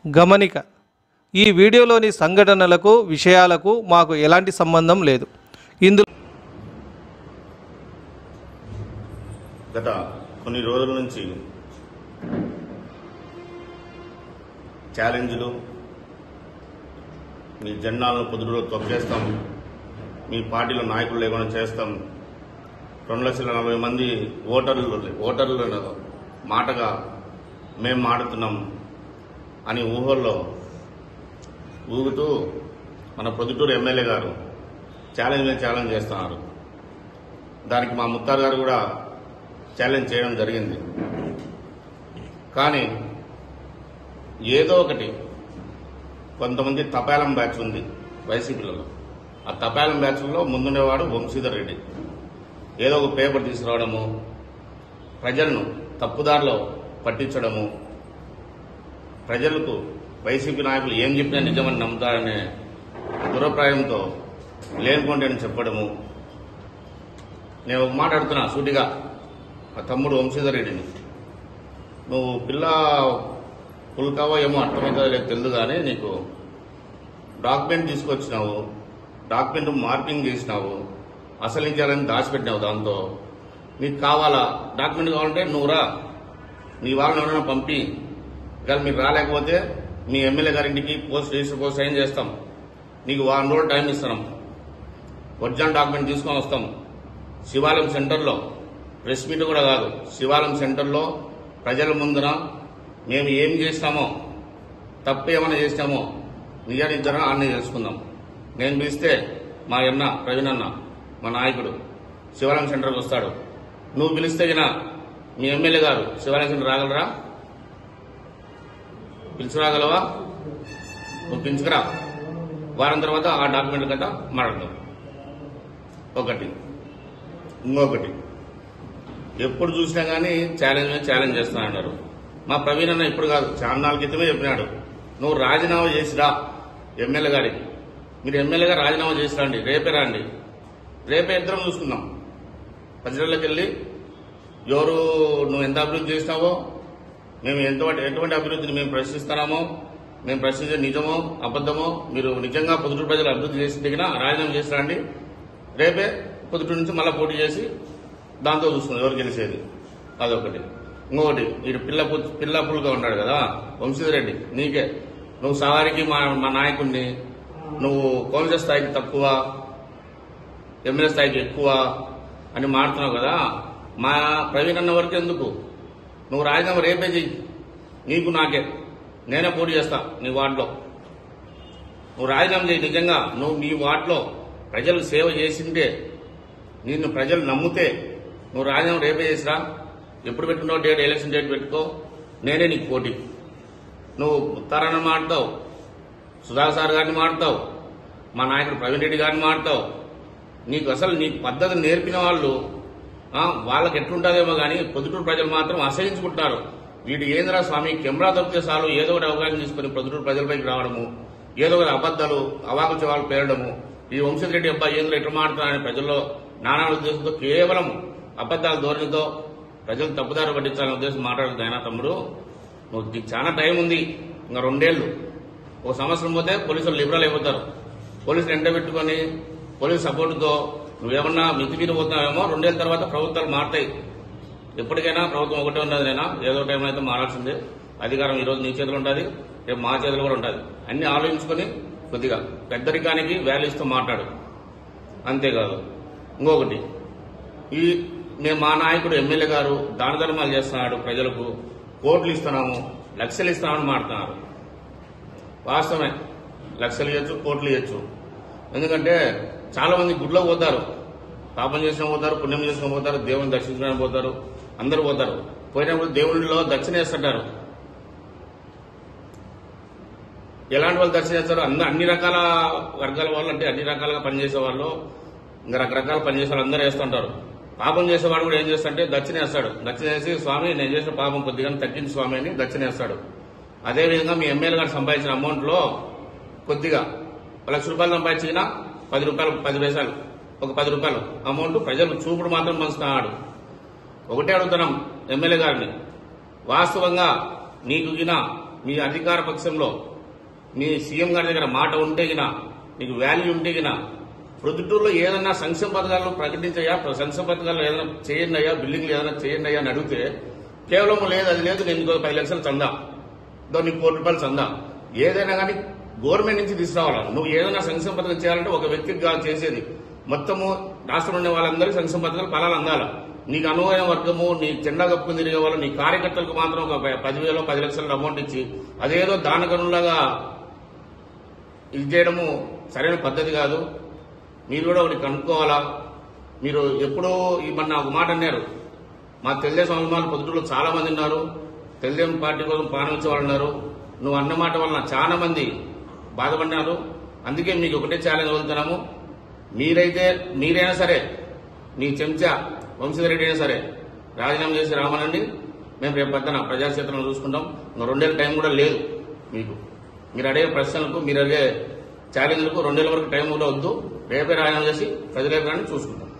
గమనిక ఈ వీడియోలోని సంఘటనలకు విషయాలకు మాకు ఎలాంటి సంబంధం లేదు ఇందులో గత కొన్ని రోజుల నుంచి ఛాలెంజ్లు మీ జెండాలను పొదురులో తొక్కేస్తాం మీ పార్టీలో నాయకులు లేకుండా చేస్తాం రెండు లక్షల నలభై మంది ఓటర్లు ఓటర్ల మాటగా మేము మాడుతున్నాం అని ఊహల్లో ఊగుతూ మన పొద్దుటూరు ఎమ్మెల్యే గారు ఛాలెంజ్ మీద ఛాలెంజ్ చేస్తున్నారు దానికి మా ముత్తారు గారు కూడా ఛాలెంజ్ చేయడం జరిగింది కానీ ఏదో ఒకటి కొంతమంది తపాలం బ్యాచ్ ఉంది వైసీపీలలో ఆ తపాలం బ్యాచ్లో ముందుండేవాడు వంశీధర్ రెడ్డి ఏదో ఒక పేపర్ తీసుకురావడము ప్రజలను తప్పుదారిలో పట్టించడము ప్రజలకు వైసీపీ నాయకులు ఏం చెప్పినా నిజమని నమ్ముతారనే దురప్రాయంతో లేనుకోండి చెప్పడము నేను ఒక మాట అడుగుతున్నా సూటిగా ఆ తమ్ముడు వంశీధర్ రెడ్డిని నువ్వు పిల్ల పుల్కావో ఏమో అర్థమవుతుందో లేదు తెలియదు కానీ నీకు డాక్యుమెంట్ తీసుకొచ్చినావు డాక్యుమెంట్ మార్పింగ్ చేసినావు అసలించాలని దాచిపెట్టినావు దాంతో నీకు కావాలా డాక్యుమెంట్ కావాలంటే నువ్వు రా నీ వాళ్ళని ఎవరైనా పంపి ఇక మీరు రాలేకపోతే మీ ఎమ్మెల్యే గారింటికి పోస్ట్ రిజిస్టర్ పోస్ట్ సైన్ చేస్తాం నీకు వారం రోజులు టైం ఇస్తున్నాం ఒరిజినల్ డాక్యుమెంట్ తీసుకొని వస్తాం శివాలయం సెంటర్లో ప్రెస్ మీట్ కూడా కాదు శివాలయం సెంటర్లో ప్రజల ముందున మేము ఏం చేసినామో తప్పు ఏమైనా చేసినామో నిజానిద్దరం ఆన్ని తెలుసుకుందాం నేను పిలిస్తే మా అన్న ప్రవీణ్ అన్న మా నాయకుడు శివాలయం సెంటర్కి వస్తాడు నువ్వు పిలిస్తే గిన మీ ఎమ్మెల్యే గారు శివాలయం సెంటర్ రాగలరా పిలుచురాగలవా నువ్వు పిలుచుకురా వారం తర్వాత ఆ డాక్యుమెంట్ గట్ట మాట్లాడదాం ఒకటి ఇంకొకటి ఎప్పుడు చూసినా కానీ ఛాలెంజ్ మీద ఛాలెంజ్ చేస్తా అన్నారు మా ప్రవీణ్ అన్న ఇప్పుడు కాదు చాలా నాలుగు క్రితమే చెప్పినాడు నువ్వు రాజీనామా చేసిరా ఎమ్మెల్యే గారికి మీరు ఎమ్మెల్యే గారు రాజీనామా చేసి రండి రేపే రండి రేపే ఇద్దరం చూసుకుందాం ప్రజల్లోకి వెళ్ళి ఎవరు నువ్వు ఎంత అభివృద్ధి చేసినావో మేము ఎంత ఎటువంటి అభివృద్ధిని మేము ప్రశ్నిస్తున్నామో మేము ప్రశ్నించే నిజమో అబద్ధమో మీరు నిజంగా పొదుటూరు ప్రజలు అభివృద్ధి చేసి దిగినా రాజీనామా చేసి రండి రేపే పొద్దుటూరు నుంచి మళ్ళీ పోటీ చేసి దాంతో చూస్తున్నాం ఎవరు గెలిచేది అదొకటి ఇంకొకటి ఇటు పిల్ల పు- పిల్ల పుల్గా ఉన్నాడు కదా వంశీధర్ రెడ్డి నీకే నువ్వు సవారికి మా మా నాయకుడిని నువ్వు కౌన్సిల్ స్థాయికి తక్కువ ఎమ్మెల్యే స్థాయికి ఎక్కువ అని మాడుతున్నావు కదా మా ప్రవీణ్ అన్న వరకు ఎందుకు నువ్వు రాజీనామా రేపే చెయ్యి నీకు నాకే నేనే పోటీ చేస్తా నీ వార్డులో నువ్వు రాజీనామా చేయి నిజంగా నువ్వు నీ వార్డులో ప్రజలు సేవ చేసిందే నిన్ను ప్రజలు నమ్మితే నువ్వు రాజీనామా రేపే చేసిరా ఎప్పుడు పెట్టుకున్నావు డేట్ ఎలక్షన్ డేట్ పెట్టుకో నేనే నీకు పోటీ నువ్వు ఉత్తరాన్ని మాడతావు సుధాకర్ సార్ గారిని మాడతావు మా నాయకుడు ప్రవీణ్ రెడ్డి గారిని మాడతావు నీకు అసలు నీకు పద్ధతి నేర్పిన వాళ్ళు ఆ, వాళ్ళకి ఎట్లుంటుందేమో కానీ పొద్దుటూరు ప్రజలు మాత్రం అసహించుకుంటున్నారు వీడు ఏంద్రా స్వామి కెమెరా దొరికితే చాలు ఏదో ఒకటి అవకాశం తీసుకుని పొద్దుటూరు ప్రజలపైకి రావడము ఏదో ఒకటి అబద్ధాలు అవాకులు చెవాలు పేరడము ఈ వంశీధర్ రెడ్డి అబ్బాయి ఏంద్ర ఎట్లా మాడుతున్నారని ప్రజల్లో నానా ఉద్దేశంతో కేవలం అబద్ధాల ధోరణితో ప్రజలు తప్పుదారి పట్టించాలనే ఉద్దేశం మాట్లాడుతుంది ఆయన తమ్ముడు నువ్వు నీకు చాలా టైం ఉంది ఇంకా రెండేళ్లు ఒక సంవత్సరం పోతే పోలీసులు లిబరల్ అయిపోతారు పోలీసులు ఎండ పెట్టుకొని పోలీసు సపోర్టుతో నువ్వేమన్నా మితి మీద పోతున్నావేమో రెండేళ్ల తర్వాత ప్రభుత్వాలు మారుతాయి ఎప్పటికైనా ప్రభుత్వం ఒకటే ఉండదు నేనా ఏదో టైంలో అయితే మారాల్సిందే అధికారం ఈ రోజు నీ చేతిలో ఉంటుంది రేపు మా చేతిలో కూడా ఉంటుంది అన్ని ఆలోచించుకొని కొద్దిగా పెద్దరికానికి వాల్యూ ఇస్తూ మాట్లాడు అంతేకాదు ఇంకొకటి ఈ మేము మా నాయకుడు ఎమ్మెల్యే గారు దాన ధర్మాలు చేస్తున్నాడు ప్రజలకు కోట్లు ఇస్తున్నాము లక్షలు ఇస్తున్నామని మాడుతున్నారు వాస్తవమే లక్షలు ఇవ్వచ్చు కోట్లు ఇవ్వచ్చు ఎందుకంటే చాలా మంది గుడిలో పోతారు పాపం చేసిన పోతారు పుణ్యం చేసుకుని పోతారు దేవుని దర్శించడానికి పోతారు అందరూ పోతారు పోయినప్పుడు దేవుళ్ళలో దక్షిణ వేస్తుంటారు ఎలాంటి వాళ్ళు దర్శనం చేస్తారు అన్ని అన్ని రకాల వర్గాల వాళ్ళు అంటే అన్ని రకాలుగా పనిచేసే వాళ్ళు ఇంకా రకరకాల పనిచేసే వాళ్ళు అందరూ వేస్తుంటారు పాపం చేసేవాడు కూడా ఏం చేస్తాడంటే దక్షిణ వేస్తాడు దక్షిణ వేసి స్వామి నేను చేసిన పాపం కొద్దిగా తగ్గించి స్వామి అని దక్షిణ వేస్తాడు అదేవిధంగా మీ ఎమ్మెల్యే గారు సంపాదించిన అమౌంట్ లో కొద్దిగా ఒక లక్ష రూపాయలు సంపాదించిన పది రూపాయలు పది పైసలు ఒక పది రూపాయలు అమౌంట్ ప్రజలు చూపుడు మాత్రం పంచుతున్నాడు ఒకటే అడుగుతున్నాం ఎమ్మెల్యే గారిని వాస్తవంగా నీకు గిన మీ అధికార పక్షంలో మీ సీఎం గారి దగ్గర మాట ఉంటే గిన మీకు వాల్యూ ఉంటే గిన ప్రొద్దుటూరులో ఏదైనా సంక్షేమ పథకాలు ప్రకటించయ్యా సంక్షేమ పథకాలు ఏదైనా చేయండి అయ్యా బిల్డింగ్లు ఏదైనా చేయండి అయ్యా అని అడిగితే కేవలం లేదు అది లేదు నేను ఇంకో పది లక్షలు చందా దాన్ని కోటి రూపాయలు చందా ఏదైనా కానీ గవర్నమెంట్ నుంచి తీసుకురావాలా నువ్వు ఏదైనా సంక్షేమ పథకం చేయాలంటే ఒక వ్యక్తికి కాదు చేసేది మొత్తము రాష్ట్రంలో ఉండే వాళ్ళందరికీ సంక్షేమ పథకాలు ఫలాలు అందాలి నీకు అనువైన వర్గము నీ జెండా కప్పుకుని తిరిగే వాళ్ళు నీ కార్యకర్తలకు మాత్రం ఒక పదివేలు పది లక్షల అమౌంట్ ఇచ్చి అదేదో దానగనులాగా ఇది చేయడము సరైన పద్ధతి కాదు మీరు కూడా ఒకటి కనుక్కోవాలా మీరు ఎప్పుడో ఈ మొన్న ఒక మాట అన్నారు మా తెలుగుదేశం అభిమానులు పొద్దుటూరులో చాలా మంది ఉన్నారు తెలుగుదేశం పార్టీ కోసం ప్రాణం ఇచ్చే వాళ్ళు ఉన్నారు నువ్వు అన్న మాట వలన చాలా మంది బాధపడినారు అందుకే మీకు ఒకటే ఛాలెంజ్ వదులుతున్నాము మీరైతే మీరైనా సరే మీ చెంచా వంశీధర్ రెడ్డి అయినా సరే రాజీనామా చేసి రామనండి మేము రేపు పొద్దున ప్రజాక్షేత్రంలో చూసుకుంటాం ఇంకా రెండేళ్ళ టైం కూడా లేదు మీకు మీరు అడిగే ప్రశ్నలకు మీరు అడిగే ఛాలెంజ్లకు రెండేళ్ల వరకు టైం కూడా వద్దు రేపే రాజీనామా చేసి ప్రజలే కానీ చూసుకుంటాం